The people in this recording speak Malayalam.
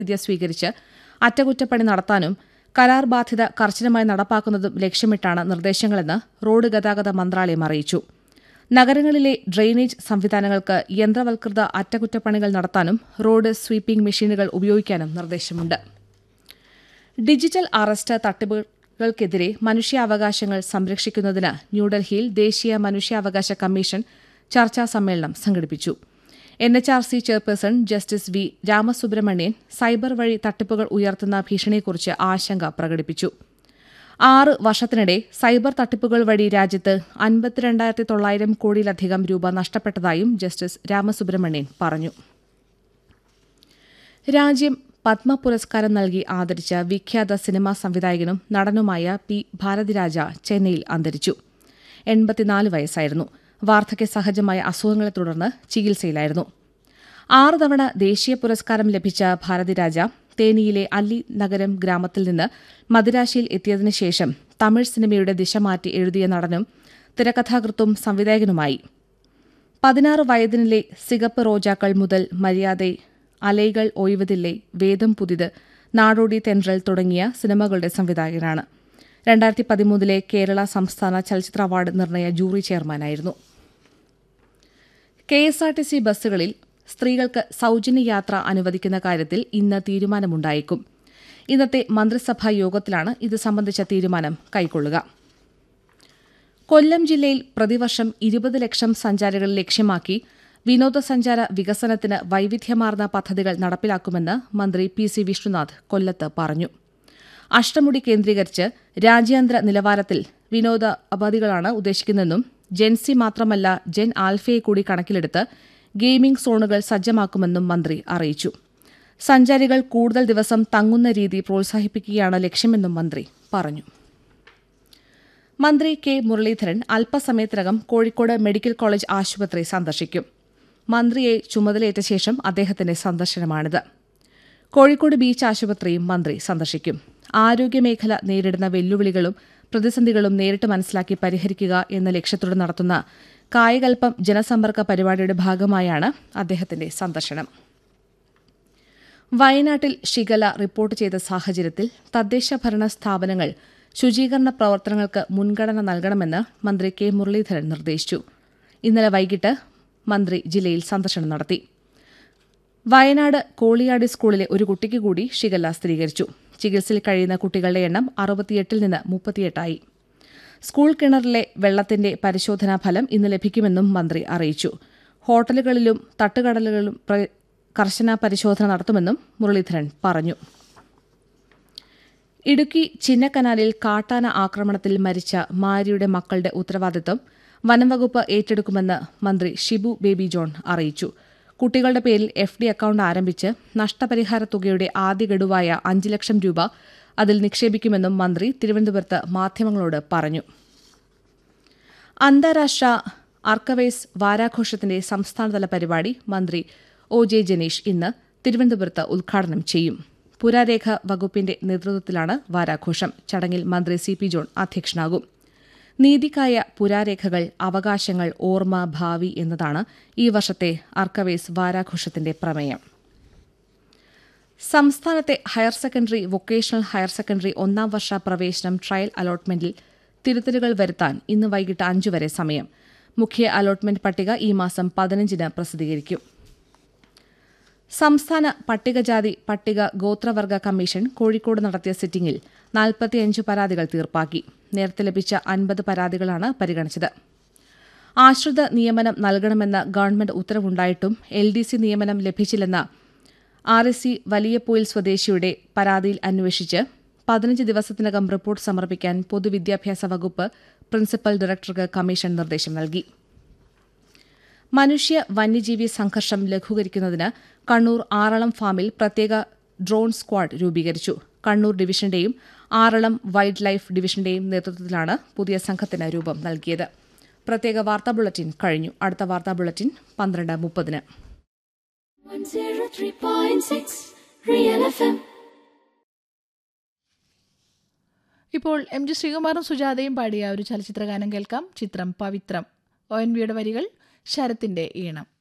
വിദ്യ സ്വീകരിച്ച് അറ്റകുറ്റപ്പണി നടത്താനും കരാർ ബാധ്യത കർശനമായി നടപ്പാക്കുന്നതും ലക്ഷ്യമിട്ടാണ് നിർദ്ദേശങ്ങളെന്ന് റോഡ് ഗതാഗത മന്ത്രാലയം അറിയിച്ചു നഗരങ്ങളിലെ ഡ്രെയിനേജ് സംവിധാനങ്ങൾക്ക് യന്ത്രവൽകൃത അറ്റകുറ്റപ്പണികൾ നടത്താനും റോഡ് സ്വീപ്പിംഗ് മെഷീനുകൾ ഉപയോഗിക്കാനും നിർദ്ദേശമുണ്ട് ഡിജിറ്റൽ അറസ്റ്റ് തട്ടിപ്പുകൾക്കെതിരെ മനുഷ്യാവകാശങ്ങൾ സംരക്ഷിക്കുന്നതിന് ന്യൂഡൽഹിയിൽ ദേശീയ മനുഷ്യാവകാശ കമ്മീഷൻ ചർച്ചാ സമ്മേളനം സംഘടിപ്പിച്ചു N H R C chairperson justice V Ramasubramanian cyber വഴി തട്ടിപ്പുകൾ ഉയർത്തുന്ന ഭീഷണിയെക്കുറിച്ച് ആശങ്ക പ്രകടിപ്പിച്ചു ആറ് വർഷത്തിനിടെ സൈബർ തട്ടിപ്പുകൾ വഴി രാജ്യത്ത് അൻപത്തിരണ്ടായിരത്തി തൊള്ളായിരം കോടിയിലധികം രൂപ നഷ്ടപ്പെട്ടതായും ജസ്റ്റിസ് രാമസുബ്രഹ്മണ്യൻ പറഞ്ഞു രാജ്യം പത്മ പുരസ്കാരം നൽകി ആദരിച്ച വിഖ്യാത സിനിമാ സംവിധായകനും നടനുമായ പി ഭാരതിരാജ ചെന്നൈയിൽ അന്തരിച്ചു എൺപത്തിനാല് വയസ്സായിരുന്നു വാർദ്ധക്യ സഹജമായ അസുഖങ്ങളെ തുടർന്ന് ചികിത്സയിലായിരുന്നു ആറ് തവണ ദേശീയ പുരസ്കാരം ലഭിച്ച ഭാരതിരാജ തേനിയിലെ അല്ലി നഗരം ഗ്രാമത്തിൽ നിന്ന് മദിരാശിയിൽ എത്തിയതിനു ശേഷം തമിഴ് സിനിമയുടെ ദിശ മാറ്റി എഴുതിയ നടനും തിരക്കഥാകൃത്തും സംവിധായകനുമായി പതിനാറ് വയതിനിലെ സിഗപ്പ് റോജാക്കൾ മുതൽ മര്യാദ അലൈകൾ ഒയ്വതില്ലേ വേദം പുതിത് നാടോടി തെൻറൽ തുടങ്ങിയ സിനിമകളുടെ സംവിധായകനാണ് രണ്ടായിരത്തി പതിമൂന്നിലെ കേരള സംസ്ഥാന ചലച്ചിത്ര അവാർഡ് നിർണയ ജൂറി ചെയർമാനായിരുന്നു K S R T C ബസ്സുകളിൽ സ്ത്രീകൾക്ക് സൌജന്യ യാത്ര അനുവദിക്കുന്ന കാര്യത്തിൽ ഇന്ന് തീരുമാനമുണ്ടായേക്കും ഇന്നത്തെ മന്ത്രിസഭാ യോഗത്തിലാണ് ഇത് സംബന്ധിച്ച തീരുമാനം കൈക്കൊള്ളുക കൊല്ലം ജില്ലയിൽ പ്രതിവർഷം ഇരുപത് ലക്ഷം സഞ്ചാരികൾ ലക്ഷ്യമാക്കി വിനോദസഞ്ചാര വികസനത്തിന് വൈവിധ്യമാർന്ന പദ്ധതികൾ നടപ്പിലാക്കുമെന്ന് മന്ത്രി പി സി വിഷ്ണുനാഥ് കൊല്ലത്ത് പറഞ്ഞു അഷ്ടമുടി കേന്ദ്രീകരിച്ച് രാജ്യാന്തര നിലവാരത്തിൽ വിനോദ ഉപാധികളാണ് ഉദ്ദേശിക്കുന്നതെന്നും ജെൻസി മാത്രമല്ല ജെൻ ആൽഫയെ കൂടി കണക്കിലെടുത്ത് ഗെയിമിംഗ് സോണുകൾ സജ്ജമാക്കുമെന്നും മന്ത്രി അറിയിച്ചു സഞ്ചാരികൾ കൂടുതൽ ദിവസം തങ്ങുന്ന രീതി പ്രോത്സാഹിപ്പിക്കുകയാണ് ലക്ഷ്യമെന്നും മന്ത്രി പറഞ്ഞു മന്ത്രി കെ മുരളീധരൻ അല്പസമയത്തിനകം കോഴിക്കോട് മെഡിക്കൽ കോളേജ് ആശുപത്രി സന്ദർശിക്കും മന്ത്രിയെ ചുമതലയേറ്റ ശേഷം അദ്ദേഹത്തിന്റെ സന്ദർശനമാണിത് കോഴിക്കോട് ബീച്ച് ആശുപത്രിയും മന്ത്രി സന്ദർശിക്കും ആരോഗ്യമേഖല നേരിടുന്ന വെല്ലുവിളികളും പ്രതിസന്ധികളും നേരിട്ട് മനസ്സിലാക്കി പരിഹരിക്കുക എന്ന ലക്ഷ്യത്തോടെ നടത്തുന്ന കായകൽപ്പം ജനസമ്പർക്ക പരിപാടിയുടെ ഭാഗമായാണ് അദ്ദേഹത്തിന്റെ സന്ദർശനം വയനാട്ടിൽ ഷിഗല റിപ്പോർട്ട് ചെയ്ത സാഹചര്യത്തിൽ തദ്ദേശ ഭരണ സ്ഥാപനങ്ങൾ ശുചീകരണ പ്രവർത്തനങ്ങൾക്ക് മുൻഗണന നൽകണമെന്ന് മന്ത്രി കെ മുരളീധരൻ നിർദ്ദേശിച്ചു ഇന്നലെ വൈകിട്ട് മന്ത്രി ജില്ലയിൽ സന്ദർശനം നടത്തി വയനാട് കോളിയാടി സ്കൂളിലെ ഒരു കുട്ടിക്ക് കൂടി ഷിഗല്ല സ്ഥിരീകരിച്ചു ചികിത്സയിൽ കഴിയുന്ന കുട്ടികളുടെ എണ്ണം അറുപത്തിയെട്ടിൽ നിന്ന് മുപ്പത്തിയെട്ടായി സ്കൂൾ കിണറിലെ വെള്ളത്തിന്റെ പരിശോധനാ ഫലം ഇന്ന് ലഭിക്കുമെന്നും മന്ത്രി അറിയിച്ചു ഹോട്ടലുകളിലും തട്ടുകടലുകളിലും കർശന പരിശോധന നടത്തുമെന്നും മുരളീധരൻ പറഞ്ഞു ഇടുക്കി ചിന്നക്കനാലിൽ കാട്ടാന ആക്രമണത്തിൽ മരിച്ച മാരിയുടെ മക്കളുടെ ഉത്തരവാദിത്തം വനംവകുപ്പ് ഏറ്റെടുക്കുമെന്ന് മന്ത്രി ഷിബു ബേബി ജോൺ അറിയിച്ചു കുട്ടികളുടെ പേരിൽ എഫ് ഡി അക്കൌണ്ട് ആരംഭിച്ച് നഷ്ടപരിഹാര തുകയുടെ ആദ്യ ഗഡുവായ അഞ്ച് ലക്ഷം രൂപ അതിൽ നിക്ഷേപിക്കുമെന്നും മന്ത്രി തിരുവനന്തപുരത്ത് മാധ്യമങ്ങളോട് പറഞ്ഞു അന്താരാഷ്ട്ര അർക്കവൈസ് വാരാഘോഷത്തിന്റെ സംസ്ഥാനതല പരിപാടി മന്ത്രി ഒ ജെ ജനീഷ് ഇന്ന് തിരുവനന്തപുരത്ത് ഉദ്ഘാടനം ചെയ്യും പുരാരേഖ വകുപ്പിന്റെ നേതൃത്വത്തിലാണ് വാരാഘോഷം ചടങ്ങിൽ മന്ത്രി സി പി ജോൺ അധ്യക്ഷനാകും നീതിക്കായ പുരാരേഖകൾ അവകാശങ്ങൾ ഓർമ്മ ഭാവി എന്നതാണ് ഈ വർഷത്തെ അർക്കവേസ് വാരാഘോഷത്തിന്റെ പ്രമേയം സംസ്ഥാനത്തെ higher secondary vocational higher secondary ഒന്നാം വർഷ പ്രവേശനം ട്രയൽ അലോട്ട്മെന്റിൽ തിരുത്തലുകൾ വരുത്താൻ ഇന്ന് വൈകിട്ട് അഞ്ചു വരെ സമയം മുഖ്യ അലോട്ട്മെന്റ് പട്ടിക ഈ മാസം പതിനഞ്ചിന് പ്രസിദ്ധീകരിക്കും സംസ്ഥാന പട്ടികജാതി പട്ടിക ഗോത്രവർഗ കമ്മീഷൻ കോഴിക്കോട് നടത്തിയ സിറ്റിംഗിൽ നാൽപ്പത്തിയഞ്ച് പരാതികൾ തീർപ്പാക്കി നേരത്തെ ലഭിച്ച അൻപത് പരാതികളാണ് പരിഗണിച്ചത് ആശ്രിത നിയമനം നൽകണമെന്ന ഗവൺമെന്റ് ഉത്തരവുണ്ടായിട്ടും എൽ ഡി സി നിയമനം ലഭിച്ചില്ലെന്ന ആർ എസ് സി വലിയപ്പോയിൽ സ്വദേശിയുടെ പരാതിയിൽ അന്വേഷിച്ച് പതിനഞ്ച് ദിവസത്തിനകം റിപ്പോർട്ട് സമർപ്പിക്കാൻ പൊതുവിദ്യാഭ്യാസ വകുപ്പ് പ്രിൻസിപ്പൽ ഡയറക്ടർക്ക് കമ്മീഷൻ നിർദ്ദേശം നൽകി മനുഷ്യ വന്യജീവി സംഘർഷം ലഘൂകരിക്കുന്നതിന് കണ്ണൂർ ആറളം ഫാമിൽ പ്രത്യേക ഡ്രോൺ സ്ക്വാഡ് രൂപീകരിച്ചു കണ്ണൂർ ഡിവിഷന്റെയും ആറളം വൈൽഡ് ലൈഫ് ഡിവിഷന്റെയും നേതൃത്വത്തിലാണ് പുതിയ സംഘത്തിന് രൂപം നൽകിയത് പ്രത്യേക വാർത്താ ബുള്ളറ്റിൻ കഴിഞ്ഞു അടുത്ത വാർത്താ ബുള്ളറ്റിൻ പന്ത്രണ്ട് മുപ്പതിന് ഇപ്പോൾ എം ജി ശ്രീകുമാറും സുജാതയും പാടിയ ഒരു ചലച്ചിത്രഗാനം കേൾക്കാം ചിത്രം പവിത്രം ഒ എൻ വിയുടെ വരികൾ ശരത്തിന്റെ ഈണം